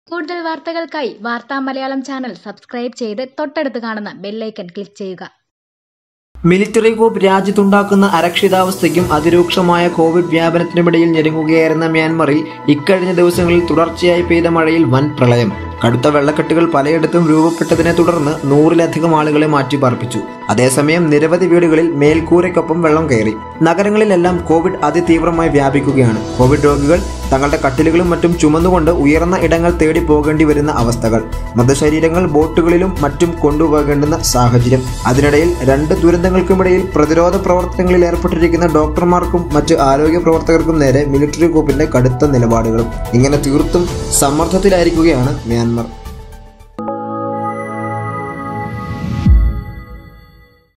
കൂടുതൽ വാർത്തകൾക്കായി വാർത്താ മലയാളം ചാനൽ സബ്സ്ക്രൈബ് ചെയ്ത് തൊട്ടടുത്ത് കാണുന്ന ബെല്ലൈക്കൺ ക്ലിക്ക് ചെയ്യുക മിലിറ്ററി കൂപ്പ് രാജ്യത്തുണ്ടാക്കുന്ന അരക്ഷിതാവസ്ഥയ്ക്കും അതിരൂക്ഷമായ കോവിഡ് വ്യാപനത്തിനുമിടയിൽ ഞെരുങ്ങുകയായിരുന്ന മ്യാൻമറിൽ ഇക്കഴിഞ്ഞ ദിവസങ്ങളിൽ തുടർച്ചയായി പെയ്ത മഴയിൽ വൻ പ്രളയം കടുത്ത വെള്ളക്കെട്ടുകൾ പലയിടത്തും രൂപപ്പെട്ടതിനെ തുടർന്ന് നൂറിലധികം ആളുകളെ മാറ്റിപ്പാർപ്പിച്ചു അതേസമയം നിരവധി വീടുകളിൽ മേൽക്കൂരയ്ക്കൊപ്പം വെള്ളം കയറി നഗരങ്ങളിലെല്ലാം കോവിഡ് അതിതീവ്രമായി വ്യാപിക്കുകയാണ് കോവിഡ് രോഗികൾ തങ്ങളുടെ കട്ടിലുകളും മറ്റും ചുമന്നുകൊണ്ട് ഉയർന്ന ഇടങ്ങൾ തേടി പോകേണ്ടി വരുന്ന അവസ്ഥകൾ മൃതശരീരങ്ങൾ ബോട്ടുകളിലും മറ്റും കൊണ്ടുപോകേണ്ടുന്ന സാഹചര്യം അതിനിടയിൽ രണ്ട് ദുരന്തങ്ങൾക്കുമിടയിൽ പ്രതിരോധ പ്രവർത്തനങ്ങളിൽ ഏർപ്പെട്ടിരിക്കുന്ന ഡോക്ടർമാർക്കും മറ്റ് ആരോഗ്യ പ്രവർത്തകർക്കും നേരെ മിലിറ്ററി കൂപ്പിന്റെ കടുത്ത നിലപാടുകളും ഇങ്ങനെ തീർത്തും സമ്മർദ്ദത്തിലായിരിക്കുകയാണ് മ്യാൻമർ